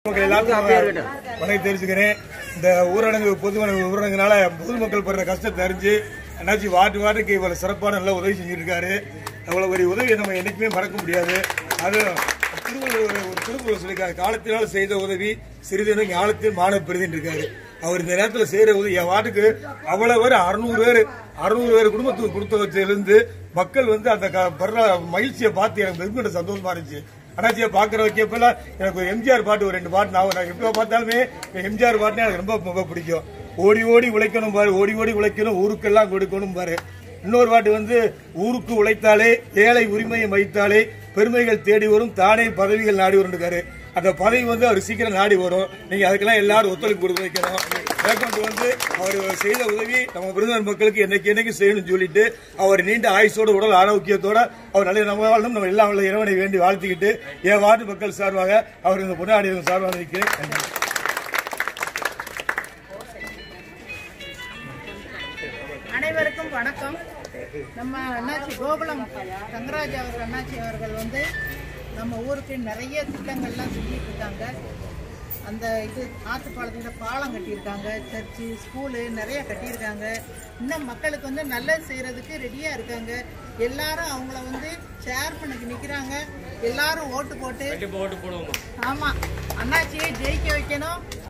மக்கள் எல்லாத்துக்கும் வணக்கம் தெரிவிச்சுக்கிறேன் இந்த ஊரடங்கு பொது ஊரடங்குனால பொதுமக்கள் படுற கஷ்டத்தை அறிஞ்சு அண்ணாச்சி வாட்டு வாட்டுக்கு இவ்வளவு சிறப்பான நல்ல உதவி செஞ்சுட்டு இருக்காரு அவ்வளவு ஒரு உதவியை நம்ம என்னைக்குமே மறக்க முடியாது அது திருவள்ளுவர் ஒரு ஒரு திருக்குறள் சொல்லியிருக்காரு காலத்தினால் செய்த உதவி சிறிதனும் ஞானத்தில் மாணவ பெரிதுன்னு இருக்காரு அவர் இந்த நேரத்தில் செய்யற உதவி என் வாட்டுக்கு அவ்வளவு பேர் அறுநூறு பேர் அறுநூறு பேர் குடும்பத்துக்கு கொடுத்த வச்சிலிருந்து மக்கள் வந்து அந்த க- படுற மகிழ்ச்சியை பார்த்து எனக்கு வெகுண்ட சந்தோஷமா இருந்துச்சு அண்ணாச்சியை பாக்குற வைக்கப்பெல்லாம் எனக்கு ஒரு எம்ஜிஆர் பாட்டு ஒரு ரெண்டு பாட்டு நான் நான் எப்போ பார்த்தாலுமே எம்ஜிஆர் பாட்டுனா எனக்கு ரொம்ப ரொம்ப பிடிக்கும் ஓடி ஓடி உழைக்கணும் பாரு ஓடி ஓடி உழைக்கணும் ஊருக்கெல்லாம் கொடுக்கணும் பாரு இன்னொரு பாட்டு வந்து ஊருக்கு உழைத்தாலே ஏழை உரிமையை வைத்தாலே பெருமைகள் தேடி வரும் தானே பதவிகள் நாடி வரும்னுக்காரு அந்த பதவி வந்து அவர் சீக்கிரம் நாடி வரும் நீங்க அதுக்கெல்லாம் எல்லாரும் ஒத்துழைப்பு கொடுக்க வைக்கணும் மேற்கொண்டு வந்து அவர் செய்த உதவி நம்ம விருதுநகர் மக்களுக்கு என்னைக்கு என்னைக்கு செய்யணும்னு சொல்லிட்டு அவர் நீண்ட ஆயுசோட உடல் ஆரோக்கியத்தோட அவர் நல்ல நம்ம வாழணும் நம்ம எல்லாம் உள்ள இறைவனை வேண்டி வாழ்த்திக்கிட்டு என் வார்டு மக்கள் சார்பாக அவர் இந்த பொன்னாடி சார்பாக நிற்கிறேன் நன்றி. அனைவருக்கும் வணக்கம் நம்ம அண்ணாச்சி கோகுலம் தங்கராஜ் அவர்கள் அண்ணாச்சி அவர்கள் வந்து நம்ம ஊருக்கு நிறைய திட்டங்கள்லாம் செஞ்சுட்டு இருக்காங்க அந்த இது ஆத்துப்பாலத்துல பாலம் கட்டியிருக்காங்க சர்ச்சு ஸ்கூலு நிறைய கட்டியிருக்காங்க இன்னும் மக்களுக்கு வந்து நல்லது செய்யறதுக்கு ரெடியா இருக்காங்க எல்லாரும் அவங்கள வந்து ஷேர் பண்ணக்கு நிக்கிறாங்க எல்லாரும் ஓட்டு போட்டு ஆமா அண்ணாச்சியை ஜெயிக்க வைக்கணும்